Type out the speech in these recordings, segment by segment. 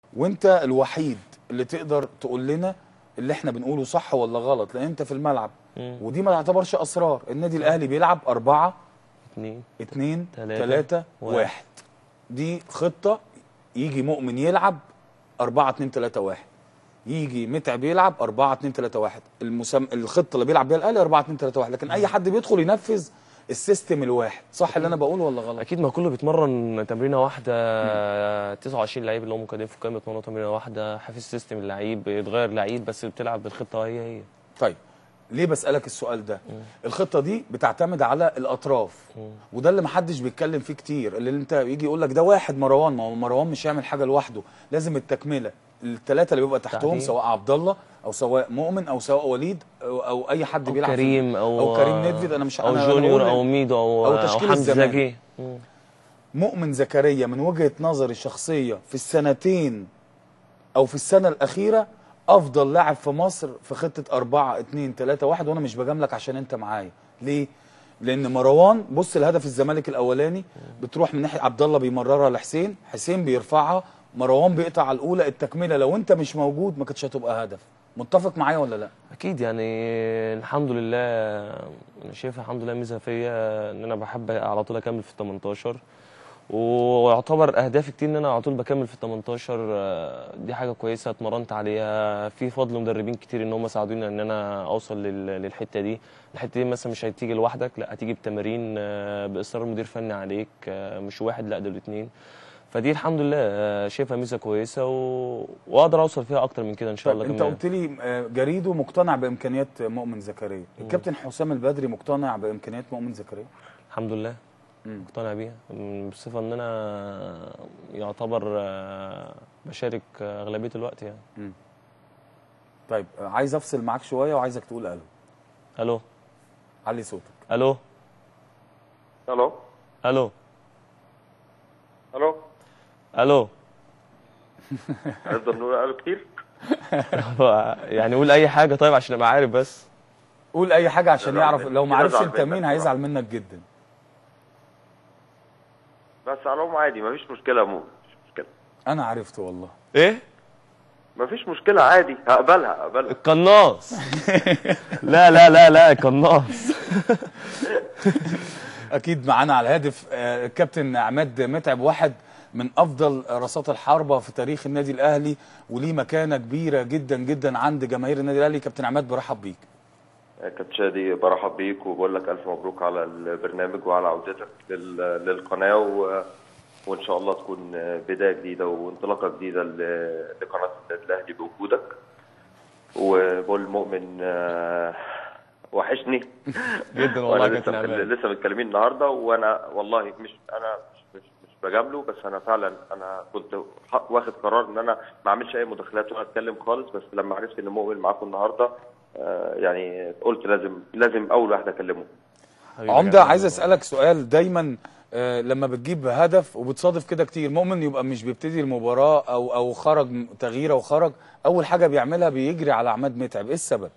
وانت الوحيد اللي تقدر تقول لنا اللي احنا بنقوله صح ولا غلط لان انت في الملعب مم. ودي ما تعتبرش اسرار النادي الاهلي بيلعب أربعة اتنين اتنين تلاتة، تلاتة واحد. واحد دي خطة يجي مؤمن يلعب أربعة اتنين تلاتة واحد يجي متعب يلعب أربعة اتنين تلاتة واحد المسم... الخطة اللي بيلعب بيها الأهلي أربعة اتنين تلاتة واحد لكن أي حد بيدخل ينفذ السيستم الواحد صح اللي أنا بقوله ولا غلط؟ اكيد ما كله بيتمرن تمرينه واحده 29 لعيب اللي هم مقدمين في القائمه بيتمرنوا تمرينه واحده حافظ سيستم اللعيب بيتغير لعيب بس بتلعب بالخطه هي هي طيب ليه بسألك السؤال ده؟ الخطة دي بتعتمد على الأطراف وده اللي محدش بيتكلم فيه كتير اللي انت يجي يقول لك ده واحد مروان ما هو مروان مش هيعمل حاجة لوحده لازم التكملة الثلاثة اللي بيبقى تحتهم تعديل. سواء عبد الله أو سواء مؤمن أو سواء وليد أو, أو أي حد او بيلعب في- كريم او أو كريم ندفد أنا مش او أنا أنا جونيور بقول او ميدو او أو او تشكيل حمزه الزمالك. زكي مم. مؤمن زكريا من وجهة نظري الشخصية في السنتين أو في السنة الأخيرة أفضل لاعب في مصر في خطة أربعة اتنين تلاتة واحد وأنا مش بجاملك عشان أنت معايا ليه؟ لأن مروان بص الهدف الزمالك الأولاني بتروح من ناحية عبد الله بيمررها لحسين حسين بيرفعها مروان بيقطع على الأولى التكملة لو أنت مش موجود ما كانتش هتبقى هدف متفق معايا ولا لا؟ اكيد يعني الحمد لله انا شايف الحمد لله ميزه فيا ان انا بحب على طول اكمل في ال 18 ويعتبر اهدافي كتير ان انا على طول بكمل في ال 18 آه، دي حاجه كويسه اتمرنت عليها في فضل مدربين كتير ان هم ساعدوني ان انا اوصل لل- للحته دي الحته دي مثلا مش هتيجي لوحدك لا هتيجي بتمارين آه، باصرار مدير فني عليك آه، مش واحد لا دول اتنين فدي الحمد لله آه، شايفها ميزه كويسه و... واقدر اوصل فيها اكتر من كده ان شاء طيب الله انت كمان قلت لي آه، جريدو مقتنع بامكانيات مؤمن زكريا الكابتن حسام البدري مقتنع بامكانيات مؤمن زكريا الحمد لله مم. مقتنع بيها م- بصفه ان انا يعتبر آه، بشارك آه، اغلبيه الوقت يعني طيب آه، عايز افصل معاك شويه وعايزك تقول الو الو علي صوتك الو الو الو الو الو هنفضل نقول الو كتير يعني قول اي حاجه طيب عشان ابقى عارف بس قول اي حاجه عشان لا، يعرف لا، لو ما كده عرفش زعل انت منك مين بصراحة. هيزعل منك جدا بس على العموم عادي مفيش مشكله مو مفيش مشكله انا عرفت والله ايه مفيش مشكله عادي هقبلها هقبلها القناص لا لا لا لا القناص اكيد معانا على الهاتف آه، الكابتن عماد متعب واحد من افضل رصات الحربه في تاريخ النادي الاهلي وليه مكانه كبيره جدا جدا عند جماهير النادي الاهلي كابتن عماد برحب بيك كابتن شادي برحب بيك وبقول لك الف مبروك على البرنامج وعلى عودتك لل- للقناه و... وان شاء الله تكون بدايه جديده وانطلاقه جديده ل- لقناه النادي الاهلي بوجودك وبقول مؤمن آه، وحشني جدا والله يا وانا كابتن لسه عماد لسه متكلمين النهارده وانا والله مش انا مش مش, مش بجامله بس انا فعلا انا كنت ح- واخد قرار ان انا ما اعملش اي مداخلات ولا اتكلم خالص بس لما عرفت ان مؤمن معاكم النهارده آه، يعني قلت لازم لازم اول واحد اكلمه حبيبي يا عمده كابتن عايز عماد. اسالك سؤال دايما آه، لما بتجيب هدف وبتصادف كده كتير مؤمن يبقى مش بيبتدي المباراه او او خرج م- تغييره وخرج اول حاجه بيعملها بيجري على عماد متعب ايه السبب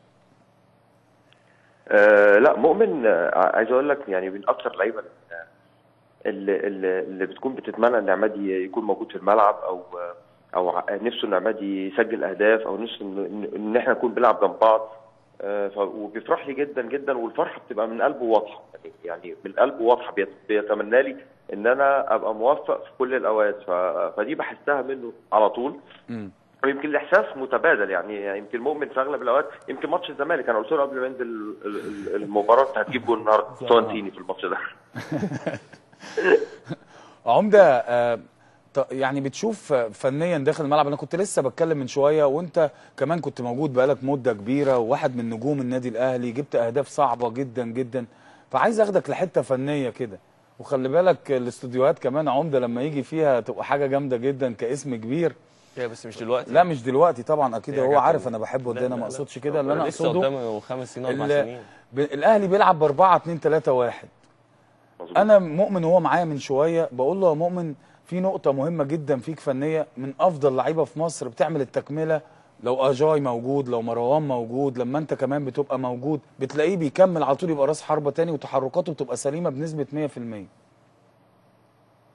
آه لا مؤمن آه عايز اقول لك يعني من اكثر اللعيبه آه، اللي, اللي, اللي بتكون بتتمنى ان عماد ي- يكون موجود في الملعب او آه، او ع- نفسه ان عماد يسجل اهداف او نفسه ان, إن- ان احنا نكون بنلعب جنب بعض آه، ف- وبيفرح لي جدا جدا والفرحه بتبقى من قلبه واضحه يعني يعني من قلبه واضحه بيت- بيتمنى لي ان انا ابقى موفق في كل الاوقات ف- فدي بحسها منه على طول مم. ويمكن الاحساس متبادل يعني يعني يمكن مؤمن في اغلب الاوقات يمكن ماتش الزمالك انا قلت له قبل ما ينزل ال- ال- المباراه انت هتجيب جول النهارده توانتيني في الماتش ده عمده آه، ط- يعني بتشوف آه، فنيا داخل الملعب انا كنت لسه بتكلم من شويه وانت كمان كنت موجود بقالك مده كبيره وواحد من نجوم النادي الاهلي جبت اهداف صعبه جدا جدا فعايز اخدك لحته فنيه كده وخلي بالك الاستوديوهات كمان عمده لما يجي فيها تبقى حاجه جامده جدا كاسم كبير لا بس مش دلوقتي لا مش دلوقتي طبعا اكيد يا هو كابتن. عارف انا بحبه لا، ده انا لا، ما لا. اقصدش كده اللي انا لسه اقصده قدامه خمس سنين اربع ال- سنين ب- الاهلي بيلعب ب 4 2 3 1 مظبوط. انا مؤمن وهو معايا من شويه بقول له يا مؤمن في نقطه مهمه جدا فيك فنيه من افضل لعيبه في مصر بتعمل التكمله لو اجاي موجود لو مروان موجود لما انت كمان بتبقى موجود بتلاقيه بيكمل على طول يبقى راس حربه تاني وتحركاته بتبقى سليمه بنسبه 100%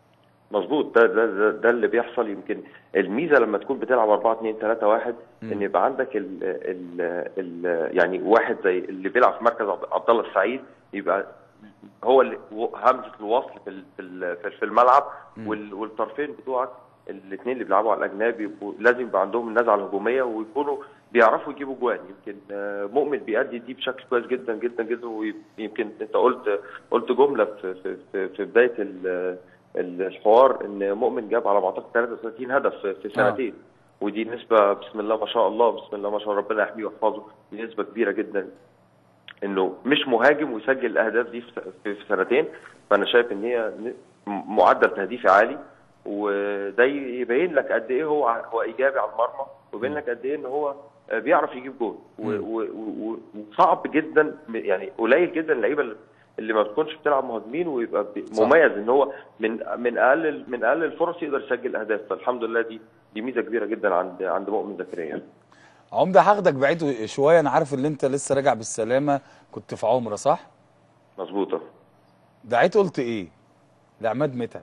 مظبوط ده, ده ده ده اللي بيحصل يمكن الميزه لما تكون بتلعب 4 2 3 1 ان يبقى عندك ال ال ال يعني واحد زي اللي بيلعب في مركز عبد عبد الله السعيد يبقى هو اللي و- همزه الوصل في ال- في ال- في- في الملعب وال- والطرفين بتوعك الاثنين اللي بيلعبوا على الاجنبي يبقوا لازم يبقى عندهم النزعه الهجوميه ويكونوا بيعرفوا يجيبوا جوان يمكن آه، مؤمن بيأدي دي بشكل كويس جدا جدا جدا ويمكن انت قلت قلت جمله في في في, في بدايه ال- الحوار ان مؤمن جاب على ما اعتقد 33 هدف في- في سنتين ودي نسبه بسم الله ما شاء الله بسم الله ما شاء الله ربنا يحميه ويحفظه دي نسبه كبيره جدا انه مش مهاجم ويسجل الاهداف دي في في في سنتين فانا شايف ان هي ن- م- معدل تهديفي عالي وده يبين لك قد ايه هو ع- هو ايجابي على المرمى ويبين لك قد ايه ان هو آه، بيعرف يجيب جول و- و- و- وصعب جدا م- يعني قليل جدا اللعيبه اللي- اللي ما بتكونش بتلعب مهاجمين ويبقى بي- صح. مميز ان هو من من اقل من اقل الفرص يقدر يسجل اهداف فالحمد لله دي دي ميزه كبيره جدا عند عند مؤمن زكريا عمده هاخدك بعيد شويه انا عارف ان انت لسه راجع بالسلامه كنت في عمره صح مظبوطه دعيت قلت ايه لعماد متعب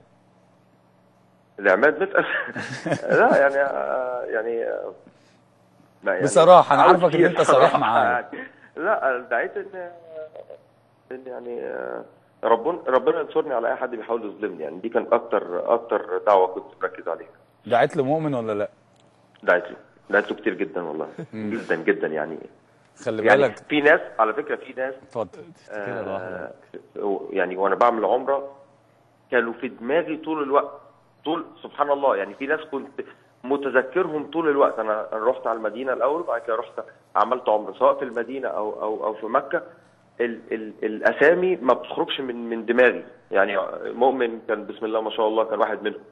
العماد متقل لا يعني آه، يعني آه، لا يعني بصراحة، أنا عاوز عارفك إن كتير أنت صريح بصراحة معايا. يعني. لا دعيت ان ان يعني آه، ربنا ربنا ينصرني على اي حد بيحاول يظلمني يعني دي كان اكتر اكتر دعوه كنت بركز عليها دعيت لمؤمن ولا لا دعيت له دعيت له كتير جدا والله جدا جدا يعني خلي يعني بالك في ناس على فكره في ناس اتفضل كده لوحدك. آه، يعني وانا بعمل عمره كانوا في دماغي طول الوقت طول سبحان الله يعني في ناس كنت متذكرهم طول الوقت انا أنا رحت على المدينه الاول وبعد كده رحت عملت عمره سواء في المدينه او او او في مكه ال ال الاسامي ما بتخرجش من من دماغي يعني مؤمن كان بسم الله ما شاء الله كان واحد منهم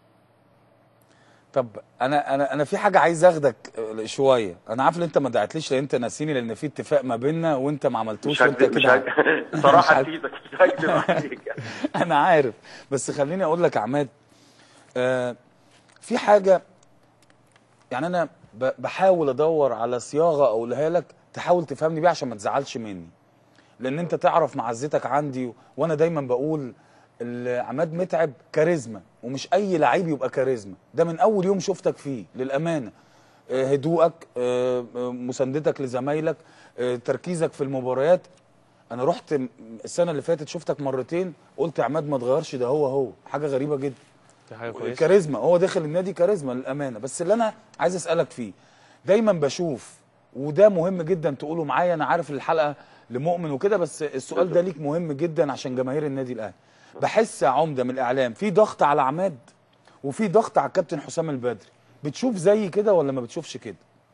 طب انا انا انا في حاجه عايز اخدك آه، شويه انا عارف ان انت ما دعتليش لان انت ناسيني لان في اتفاق ما بيننا وانت ما عملتوش مش وانت هكذب مش كده هكذب صراحه مش نسيتك مش هكذب عليك يعني. انا عارف بس خليني اقول لك يا عماد آه في حاجه يعني انا ب- بحاول ادور على صياغه اقولها لك تحاول تفهمني بيها عشان ما تزعلش مني لان انت تعرف معزتك عندي و... وانا دايما بقول ال- عماد متعب كاريزما ومش اي لعيب يبقى كاريزما ده من اول يوم شفتك فيه للامانه آه، هدوءك آه، آه، مساندتك لزمايلك آه، تركيزك في المباريات انا رحت م- السنه اللي فاتت شفتك مرتين قلت يا عماد ما اتغيرش ده هو هو حاجه غريبه جدا دي حاجه كويسه كاريزما هو داخل النادي كاريزما للامانه بس اللي انا عايز اسالك فيه دايما بشوف وده مهم جدا تقوله معايا انا عارف الحلقه لمؤمن وكده بس السؤال ده ليك مهم جدا عشان جماهير النادي الاهلي بحس يا عمده من الاعلام في ضغط على عماد وفي ضغط على الكابتن حسام البدري بتشوف زي كده ولا ما بتشوفش كده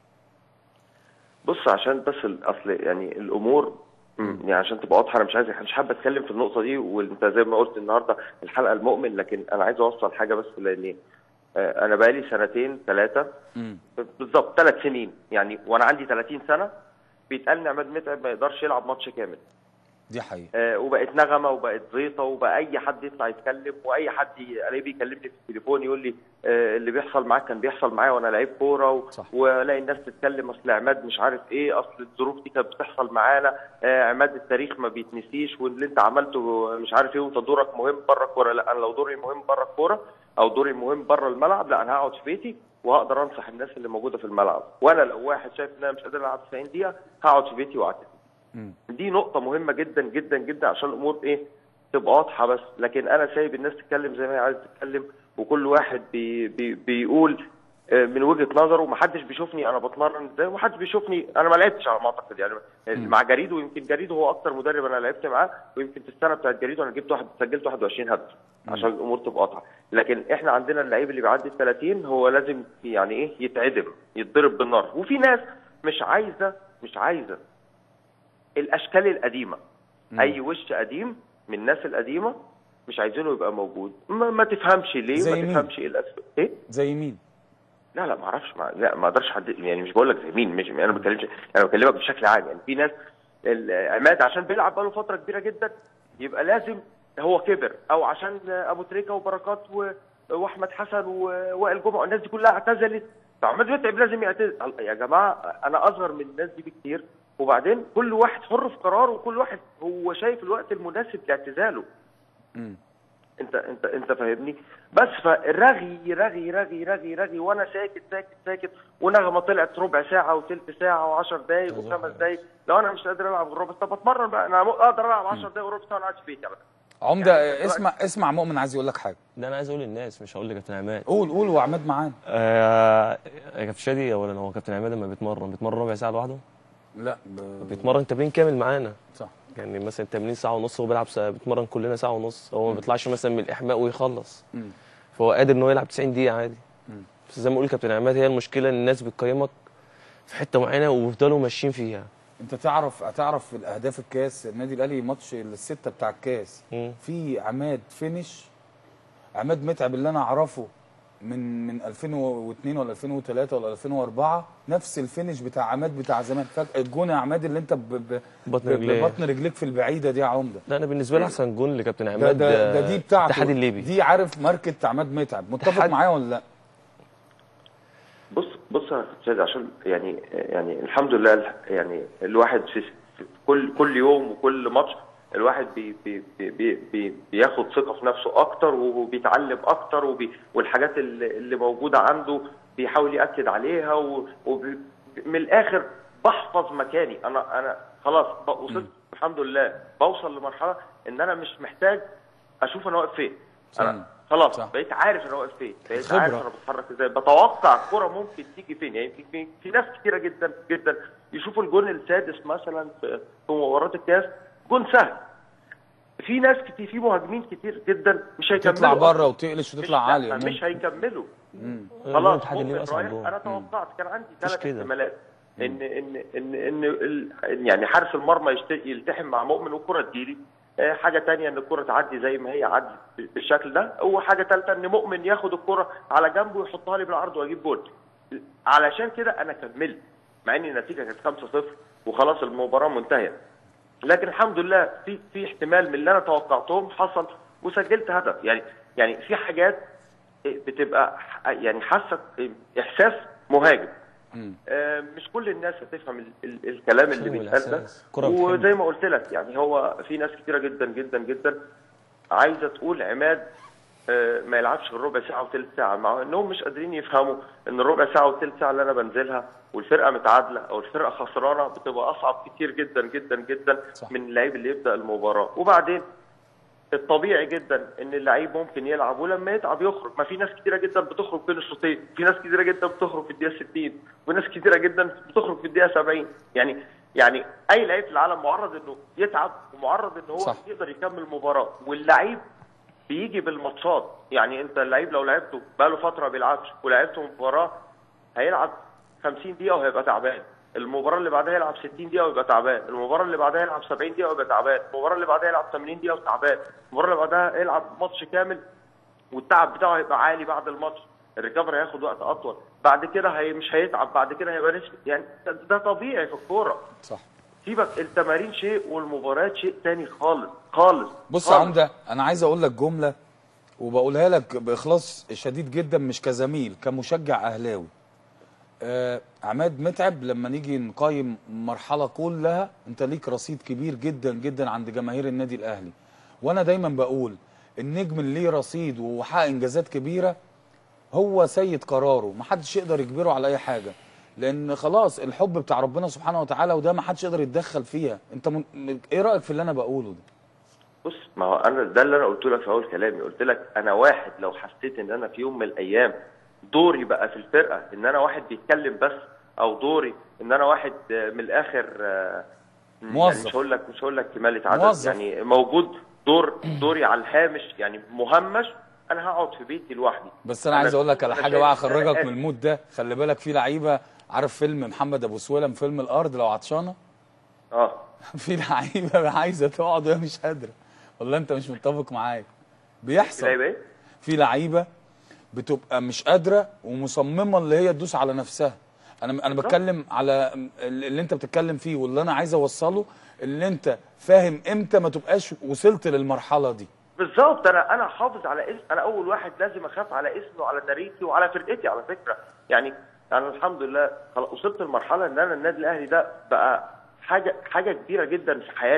بص عشان بس الاصل يعني الامور مم، يعني عشان تبقى واضحه انا مش عايز مش حابب اتكلم في النقطه دي وانت زي ما قلت النهارده الحلقه المؤمن لكن انا عايز اوصل حاجه بس لان آه، انا بقالي سنتين ثلاثه امم بالظبط ثلاث سنين يعني وانا عندي 30 سنه بيتقال ان عماد متعب ما يقدرش يلعب ماتش كامل دي حقيقه آه، وبقت نغمه وبقت زيطه وبقى اي حد يطلع يتكلم واي حد ي- الاقيه بيكلمني في التليفون يقول لي آه، اللي بيحصل معاك كان بيحصل معايا وانا لعيب كوره و- صح. والاقي الناس تتكلم اصل عماد مش عارف ايه اصل الظروف دي كانت بتحصل معانا آه، عماد التاريخ ما بيتنسيش واللي انت عملته مش عارف ايه وانت دورك مهم بره الكوره لا انا لو دوري مهم بره الكوره او دوري مهم بره الملعب لا انا هقعد في بيتي وهقدر انصح الناس اللي موجوده في الملعب وانا لو واحد شايف ان انا مش قادر العب 90 دقيقه هقعد في بيتي واعتذر مم. دي نقطة مهمة جدا جدا جدا عشان الأمور إيه تبقى واضحة بس لكن أنا سايب الناس تتكلم زي ما هي عايزة تتكلم وكل واحد بي بي بيقول آه، من وجهة نظره ومحدش بيشوفني أنا بتمرن إزاي ومحدش بيشوفني أنا ما لعبتش على ما أعتقد يعني مع جريدو يمكن جريدو هو أكتر مدرب أنا لعبت معاه ويمكن في السنة بتاعت جريدو أنا جبت واحد سجلت 21 هدف عشان الأمور تبقى واضحة لكن إحنا عندنا اللعيب اللي بيعدي ال 30 هو لازم يعني إيه يتعدم يتضرب بالنار وفي ناس مش عايزة مش عايزة الاشكال القديمه اي وش قديم من الناس القديمه مش عايزينه يبقى موجود ما, ما تفهمش ليه زي ما مين؟ تفهمش ايه الاسباب ايه زي مين لا لا ما اعرفش ما لا ما اقدرش حد يعني مش بقول لك زي مين مش انا ما بتكلمش انا بكلمك بشكل عام يعني في ناس ال- عماد عشان بيلعب بقاله فتره كبيره جدا يبقى لازم هو كبر او عشان ابو تريكه وبركات و- واحمد حسن ووائل جمعه الناس دي كلها اعتزلت فعماد متعب لازم يعتزل يا جماعه انا اصغر من الناس دي بكتير وبعدين كل واحد حر في قراره وكل واحد هو شايف الوقت المناسب لاعتزاله مم. انت انت انت فاهمني بس فرغي رغي رغي رغي رغي وانا ساكت ساكت ساكت ونغمه طلعت ربع ساعه وثلث ساعه و10 دقائق وخمس دقائق لو انا مش قادر العب الربع طب اتمرن بقى انا اقدر العب 10 دقائق وربع ساعه وانا قاعد في بيتي على فكرة. عمده يعني اسمع اسمع مؤمن عايز يقول لك حاجه ده انا عايز اقول للناس مش هقول لكابتن عماد قول قول وعماد معانا آه يا كابتن شادي اولا هو كابتن عماد لما بيتمرن بيتمرن ربع ساعه لوحده لا ب... بيتمرن تمرين كامل معانا صح يعني مثلا التمرين ساعه ونص هو بيلعب ساعة بيتمرن كلنا ساعه ونص هو ما بيطلعش مثلا من الاحماء ويخلص مم. فهو قادر ان هو يلعب 90 دقيقه عادي مم. بس زي ما بقول كابتن عماد هي المشكله ان الناس بتقيمك في حته معينه وبيفضلوا ماشيين فيها انت تعرف هتعرف في الاهداف الكاس النادي الاهلي ماتش السته بتاع الكاس مم. في عماد فينش عماد متعب اللي انا اعرفه من من 2002 ولا 2003 ولا 2004 نفس الفينش بتاع عماد بتاع زمان فجاه الجون يا عماد اللي انت ب... ب... بطن ب- رجليه. ببطن رجليك في البعيده دي يا عمده لا انا بالنسبه لي احسن جون لكابتن ده عماد ده, ده دي بتاعته الاتحاد الليبي دي عارف ماركه عماد متعب متفق اتحاد- معايا ولا لا بص بص يا استاذ عشان يعني يعني الحمد لله يعني الواحد في في كل كل يوم وكل ماتش الواحد بي بي بي بي بي بياخد ثقه في نفسه اكتر وبيتعلم اكتر وبي والحاجات اللي, اللي موجوده عنده بيحاول ياكد عليها و- وبي من الاخر بحفظ مكاني انا انا خلاص ب- وصلت الحمد لله بوصل لمرحله ان انا مش محتاج اشوف انا واقف فين صح. انا خلاص صح. بقيت عارف انا واقف فين بقيت خبرة. عارف انا بتحرك ازاي بتوقع الكرة ممكن تيجي فين يعني في, في, في ناس كتيره جدا جدا يشوفوا الجون السادس مثلا في, في مباراه الكاس جون سهل في ناس كتير في مهاجمين كتير جدا مش هيكملوا تطلع بره أصلاً. وتقلش مش وتطلع لا، عاليه مش ممكن. هيكملوا مم. خلاص الاتحاد الليبي مؤمن اصعب رايح جون انا توقعت كان عندي مش ثلاث كده. احتمالات ان ان ان ان ال- يعني حارس المرمى يشت- يلتحم مع مؤمن والكره تجيلي آه، حاجه تانية ان الكره تعدي زي ما هي عدت بالشكل ده وحاجه ثالثه ان مؤمن ياخد الكره على جنبه ويحطها لي بالعرض واجيب جول علشان كده انا كملت مع ان النتيجه كانت 5-0 وخلاص المباراه منتهيه لكن الحمد لله في في احتمال من اللي انا توقعتهم حصل وسجلت هدف يعني يعني في حاجات بتبقى ح- يعني حاسه احساس مهاجم مم. آه، مش كل الناس هتفهم ال ال الكلام اللي فهم بيتقال ده الإحساس. الكرة بتحب. وزي ما قلت لك يعني هو في ناس كتيره جدا جدا جدا عايزه تقول عماد آه، ما يلعبش غير ربع ساعه وثلث ساعه مع انهم مش قادرين يفهموا ان الربع ساعه والثلث ساعه اللي انا بنزلها والفرقه متعادله او الفرقه خسرانه بتبقى اصعب كتير جدا جدا جدا صح. من اللعيب اللي يبدا المباراه وبعدين الطبيعي جدا ان اللعيب ممكن يلعب ولما يتعب يخرج ما في ناس كتيره جدا بتخرج بين الشوطين في ناس كتيره جدا بتخرج في الدقيقه 60 وناس كتيره جدا بتخرج في الدقيقه 70 يعني يعني اي لعيب في العالم معرض انه يتعب ومعرض ان هو صح. يقدر يكمل المباراه واللعيب بيجي بالماتشات يعني انت اللعيب لو لعبته بقاله فتره ما بيلعبش ولعبته مباراه هيلعب 50 دقيقه وهيبقى تعبان المباراه اللي بعدها يلعب 60 دقيقه ويبقى تعبان المباراه اللي بعدها يلعب 70 دقيقه ويبقى تعبان المباراه اللي بعدها يلعب 80 دقيقه وتعبان المباراه اللي بعدها يلعب ماتش كامل والتعب بتاعه هيبقى عالي بعد الماتش الريكفري هياخد وقت اطول بعد كده هي مش هيتعب بعد كده هيبقى نشف يعني ده- ده طبيعي في الكوره صح سيبك التمارين شيء والمباريات شيء تاني خالص خالص بص يا خالص. عمده انا عايز اقول لك جمله وبقولها لك باخلاص شديد جدا مش كزميل كمشجع اهلاوي آه عماد متعب لما نيجي نقيم مرحله كلها انت ليك رصيد كبير جدا جدا عند جماهير النادي الاهلي وانا دايما بقول النجم اللي ليه رصيد وحقق انجازات كبيره هو سيد قراره محدش يقدر يجبره على اي حاجه لان خلاص الحب بتاع ربنا سبحانه وتعالى وده محدش يقدر يتدخل فيها انت من... ايه رايك في اللي انا بقوله ده بص ما هو انا ده اللي انا قلت لك في اول كلامي قلت لك انا واحد لو حسيت ان انا في يوم من الايام دوري بقى في الفرقه ان انا واحد بيتكلم بس او دوري ان انا واحد آه، من الاخر آه، موظف. يعني مش هقول لك مش هقول لك كمالة عدد موظف. يعني موجود دور دوري على الهامش يعني مهمش انا هقعد في بيتي لوحدي بس انا عايز اقول لك على أنا حاجه شايف بقى إن أنا اخرجك قادر. من المود ده خلي بالك في لعيبه عارف فيلم محمد ابو سويلم فيلم الارض لو عطشانه اه في لعيبه عايزه تقعد وهي مش قادره ولا انت مش متفق معايا بيحصل لعيبه ايه؟ في لعيبه بتبقى مش قادره ومصممه اللي هي تدوس على نفسها انا انا بتكلم على اللي انت بتتكلم فيه واللي انا عايز اوصله اللي انت فاهم امتى ما تبقاش وصلت للمرحله دي بالظبط انا انا حافظ على اسم انا اول واحد لازم اخاف على اسمي وعلى تاريخي وعلى فرقتي على فكره يعني انا الحمد لله خلاص وصلت لمرحله ان انا النادي الاهلي ده بقى حاجه حاجه كبيره جدا في حياتي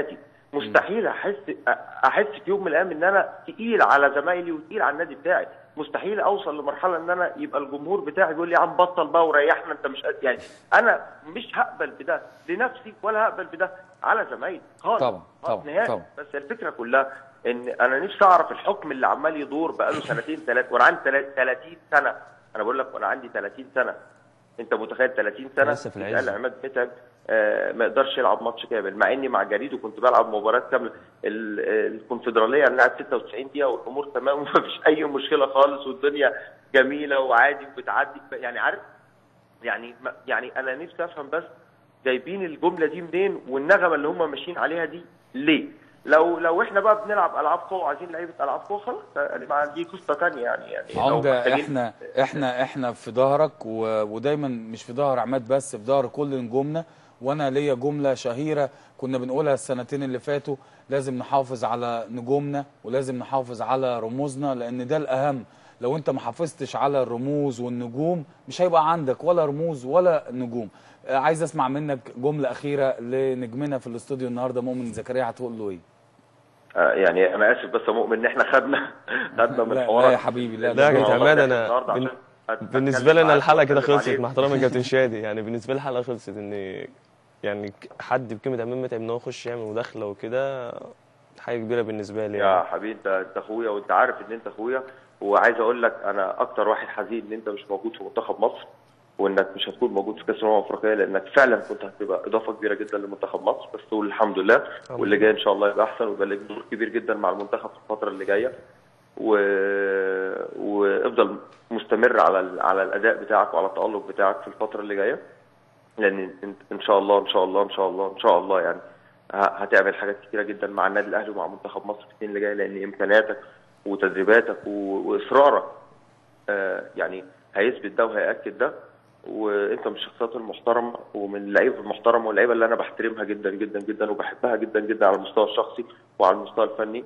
مستحيل احس احس في يوم من الايام ان انا تقيل على زمايلي وتقيل على النادي بتاعي مستحيل اوصل لمرحله ان انا يبقى الجمهور بتاعي يقول لي يا عم بطل بقى وريحنا انت مش قد- يعني انا مش هقبل بده لنفسي ولا هقبل بده على زمايلي خالص طبعا، خالص طبعا، نهائي. طبعا. بس الفكره كلها ان انا نفسي اعرف الحكم اللي عمال يدور بقاله سنتين ثلاثه وانا عندي 30 سنه انا بقول لك وانا عندي 30 سنه انت متخيل 30 سنه لسه في العز. يتقال عماد متعب آه، ما يقدرش يلعب ماتش كامل مع اني مع جريده كنت بلعب مباراه كامله ال- الكونفدراليه انا قاعد 96 دقيقه والامور تمام ومفيش اي مشكله خالص والدنيا جميله وعادي وبتعدي يعني عارف يعني ما- يعني انا نفسي افهم بس جايبين الجمله دي منين والنغمه اللي هم ماشيين عليها دي ليه؟ لو لو احنا بقى بنلعب العاب قوه وعايزين لعيبه العاب قوه خلاص يعني مع دي قصه ثانيه يعني يعني لو عمده محتاجين- احنا احنا احنا في ظهرك و... ودايما مش في ظهر عماد بس في ظهر كل نجومنا وانا ليا جمله شهيره كنا بنقولها السنتين اللي فاتوا لازم نحافظ على نجومنا ولازم نحافظ على رموزنا لان ده الاهم لو انت ما حافظتش على الرموز والنجوم مش هيبقى عندك ولا رموز ولا نجوم آه، عايز اسمع منك جمله اخيره لنجمنا في الاستوديو النهارده مؤمن زكريا هتقول له ايه آه، يعني انا اسف بس يا مؤمن ان احنا خدنا خدنا من لا, حوارك لا يا حبيبي لا لا ده يا والله كابتن عماد إحنا انا النهاردة بن- عشان أت- بالنسبه أتكلم لي انا معاك الحلقه كده وأتكلم خلصت عليك. مع احترامي كابتن شادي يعني بالنسبه لي الحلقه خلصت ان يعني ك- حد بقيمه عماد متعب ان هو يخش يعمل مداخله وكده حاجه كبيره بالنسبه لي يا يعني حبيبي انت انت اخويا وانت عارف ان انت اخويا وعايز اقول لك انا اكتر واحد حزين ان انت مش موجود في منتخب مصر وانك مش هتكون موجود في كاس الامم الافريقيه لانك فعلا كنت هتبقى اضافه كبيره جدا لمنتخب مصر بس تقول الحمد لله واللي جاي ان شاء الله يبقى احسن ويبقى لك دور كبير جدا مع المنتخب في الفتره اللي جايه و... وافضل مستمر على ال... على الاداء بتاعك وعلى التالق بتاعك في الفتره اللي جايه لان انت ان شاء الله ان شاء الله ان شاء الله ان شاء الله يعني ه- هتعمل حاجات كتيره جدا مع النادي الاهلي ومع منتخب مصر في السنين اللي جايه لان امكانياتك وتدريباتك و... واصرارك آه يعني هيثبت ده وهياكد ده وانت من الشخصيات المحترمه ومن اللعيبه المحترمه واللعيبه اللي انا بحترمها جدا جدا جدا وبحبها جدا جدا على المستوى الشخصي وعلى المستوى الفني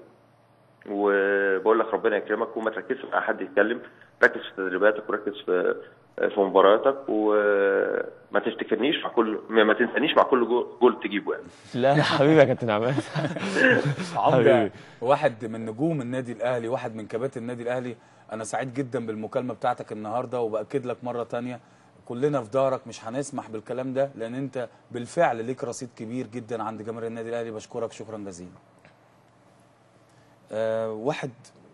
وبقول لك ربنا يكرمك وما تركزش مع حد يتكلم ركز في تدريباتك وركز في في مبارياتك وما تفتكرنيش مع كل ما تنسانيش مع كل جول, جول تجيبه يعني لا لا حبيبي يا كابتن عماد عمده حبيبي. واحد من نجوم النادي الاهلي واحد من كباتن النادي الاهلي انا سعيد جدا بالمكالمه بتاعتك النهارده وباكد لك مره تانية كلنا في ظهرك مش هنسمح بالكلام ده لان انت بالفعل ليك رصيد كبير جدا عند جماهير النادي الاهلي بشكرك شكرا جزيلا أه واحد